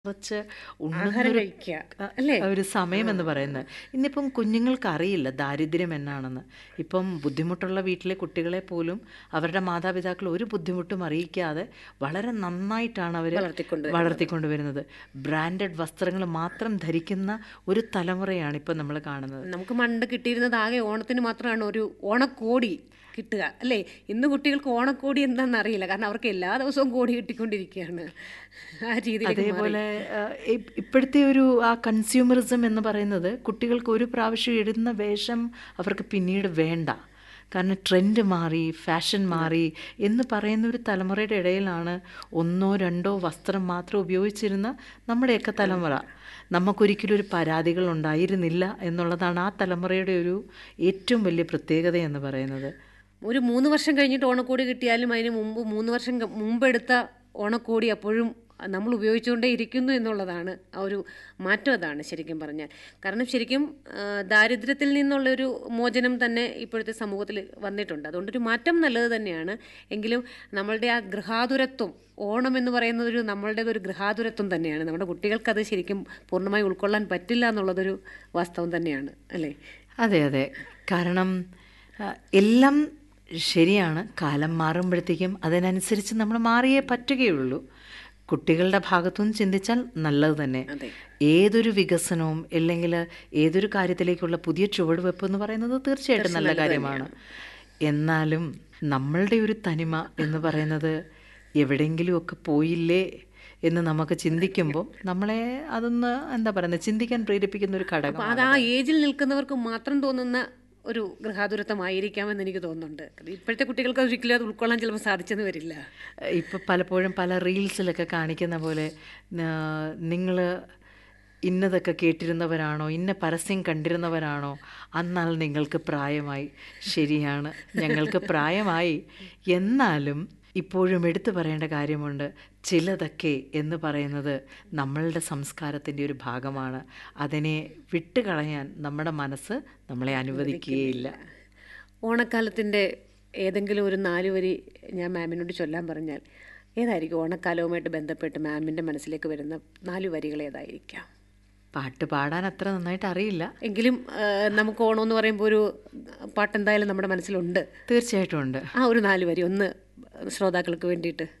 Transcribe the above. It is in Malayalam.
കുറച്ച് ആഹാരം ഉണ്ണുന്നൊരു കഴിക്കുക അല്ലേ ഒരു സമയം എന്ന് പറയുന്നത് ഇന്നിപ്പം കുഞ്ഞുങ്ങൾക്ക് അറിയില്ല ദാരിദ്ര്യം എന്നാണെന്ന് ഇപ്പം ബുദ്ധിമുട്ടുള്ള വീട്ടിലെ കുട്ടികളെ പോലും അവരുടെ മാതാപിതാക്കൾ ഒരു ബുദ്ധിമുട്ടും അറിയിക്കാതെ വളരെ നന്നായിട്ടാണ് അവർ വളർത്തിക്കൊണ്ടുവരുന്നത്. വളർത്തിക്കൊണ്ടുവരുന്നത് ബ്രാൻഡഡ് വസ്ത്രങ്ങൾ മാത്രം ധരിക്കുന്ന ഒരു തലമുറയാണ് ഇപ്പം നമ്മൾ കാണുന്നത് നമുക്ക് മണ്ട് കിട്ടിയിരുന്നത് ആകെ ഓണത്തിന് മാത്രമാണ് ഒരു ഓണക്കോടി കിട്ടുക അല്ലേ ഇന്ന് കുട്ടികൾക്ക് ഓണക്കോടി എന്താണെന്ന് അറിയില്ല കാരണം അവർക്ക് എല്ലാ ദിവസവും കോടി കിട്ടിക്കൊണ്ടിരിക്കുകയാണ് ആ രീതിയിലേക്ക് മാറി. അതേപോലെ ആ, ഇപ്- ഇപ്പോഴത്തെ ഒരു ആ കൺസ്യൂമറിസം എന്ന് പറയുന്നത് കുട്ടികൾക്ക് ഒരു പ്രാവശ്യം ഇടുന്ന വേഷം അവർക്ക് പിന്നീട് വേണ്ട കാരണം ട്രെൻഡ് മാറി ഫാഷൻ മാറി എന്ന് പറയുന്ന ഒരു തലമുറയുടെ ഇടയിലാണ് ഒന്നോ രണ്ടോ വസ്ത്രം മാത്രം ഉപയോഗിച്ചിരുന്ന നമ്മുടെയൊക്കെ തലമുറ നമുക്കൊരിക്കലും ഒരു പരാതികൾ ഉണ്ടായിരുന്നില്ല എന്നുള്ളതാണ് ആ തലമുറയുടെ ഒരു ഏറ്റവും വലിയ പ്രത്യേകത എന്ന് പറയുന്നത് ഒരു മൂന്ന് വർഷം കഴിഞ്ഞിട്ട് ഓണക്കോടി കിട്ടിയാലും അതിന് മുമ്പ് മൂന്ന് വർഷം ക- മുമ്പെടുത്ത ഓണക്കോടി അപ്പോഴും നമ്മൾ ഉപയോഗിച്ചുകൊണ്ടേ ഇരിക്കുന്നു എന്നുള്ളതാണ് ആ ഒരു മാറ്റം അതാണ് ശരിക്കും പറഞ്ഞാൽ കാരണം ശരിക്കും ആ, ദാരിദ്ര്യത്തിൽ നിന്നുള്ളൊരു മോചനം തന്നെ ഇപ്പോഴത്തെ സമൂഹത്തിൽ വന്നിട്ടുണ്ട് അതുകൊണ്ടൊരു മാറ്റം നല്ലത് തന്നെയാണ് എങ്കിലും നമ്മളുടെ ആ ഗൃഹാതുരത്വം ഓണം എന്ന് പറയുന്നത് ഒരു നമ്മളുടേത് ഒരു ഗൃഹാതുരത്വം തന്നെയാണ് നമ്മുടെ കുട്ടികൾക്കത് ശരിക്കും പൂർണ്ണമായി ഉൾക്കൊള്ളാൻ പറ്റില്ല എന്നുള്ളതൊരു വാസ്തവം തന്നെയാണ് അല്ലേ അതെ അതെ കാരണം ആ, എല്ലാം ശരിയാണ് കാലം മാറുമ്പോഴത്തേക്കും അതിനനുസരിച്ച് നമ്മൾ മാറിയേ പറ്റുകയുള്ളൂ കുട്ടികളുടെ ഭാഗത്തുനിന്ന് ചിന്തിച്ചാൽ നല്ലത് തന്നെ അതെ ഏതൊരു വികസനവും അല്ലെങ്കിൽ ഏതൊരു കാര്യത്തിലേക്കുള്ള പുതിയ ചുവടുവെപ്പ് എന്ന് പറയുന്നത് തീർച്ചയായിട്ടും നല്ല കാര്യമാണ് എന്നാലും നമ്മളുടെ ഒരു തനിമ എന്ന് പറയുന്നത് എവിടെയെങ്കിലുമൊക്കെ പോയില്ലേ എന്ന് നമുക്ക് ചിന്തിക്കുമ്പോൾ നമ്മളെ അതൊന്ന് എന്താ പറയുന്നത് ചിന്തിക്കാൻ പ്രേരിപ്പിക്കുന്ന ഒരു അപ്പൊ ഘടകം അത് ആ ഏജിൽ നിൽക്കുന്നവർക്ക് മാത്രം തോന്നുന്ന ഒരു ഗൃഹാതുരത്വമായിരിക്കാമെന്ന് എനിക്ക് തോന്നുന്നുണ്ട് കാരണം ഇപ്പോഴത്തെ കുട്ടികൾക്ക് ഒരിക്കലും അത് ഉൾക്കൊള്ളാൻ ചിലപ്പോൾ സാധിച്ചെന്ന് വരില്ല ഇപ്പം പലപ്പോഴും പല റീൽസിലൊക്കെ കാണിക്കുന്ന പോലെ നിങ്ങൾ ഇന്നതൊക്കെ കേട്ടിരുന്നവരാണോ ഇന്ന പരസ്യം കണ്ടിരുന്നവരാണോ എന്നാൽ നിങ്ങൾക്ക് പ്രായമായി ശരിയാണ് ഞങ്ങൾക്ക് പ്രായമായി എന്നാലും ഇപ്പോഴും എടുത്തു പറയേണ്ട കാര്യമുണ്ട് ചിലതൊക്കെ എന്ന് പറയുന്നത് നമ്മളുടെ സംസ്കാരത്തിൻ്റെ ഒരു ഭാഗമാണ് അതിനെ വിട്ടുകളയാൻ നമ്മുടെ മനസ്സ് നമ്മളെ അനുവദിക്കുകയില്ല ഓണക്കാലത്തിൻ്റെ ഏതെങ്കിലും ഒരു നാല് വരി ഞാൻ മാമിനോട് ചൊല്ലാൻ പറഞ്ഞാൽ ഏതായിരിക്കും ഓണക്കാലവുമായിട്ട് ബന്ധപ്പെട്ട് മാമിൻ്റെ മനസ്സിലേക്ക് വരുന്ന നാല് വരികൾ ഏതായിരിക്കാം പാട്ട് പാടാൻ അത്ര നന്നായിട്ട് അറിയില്ല എങ്കിലും ആ, നമുക്ക് ഓണം എന്ന് പറയുമ്പോൾ ഒരു പാട്ട് എന്തായാലും നമ്മുടെ മനസ്സിലുണ്ട് തീർച്ചയായിട്ടും ഉണ്ട് ആ ഒരു നാല് വരി ഒന്ന് ശ്രോതാക്കൾക്ക് വേണ്ടിയിട്ട്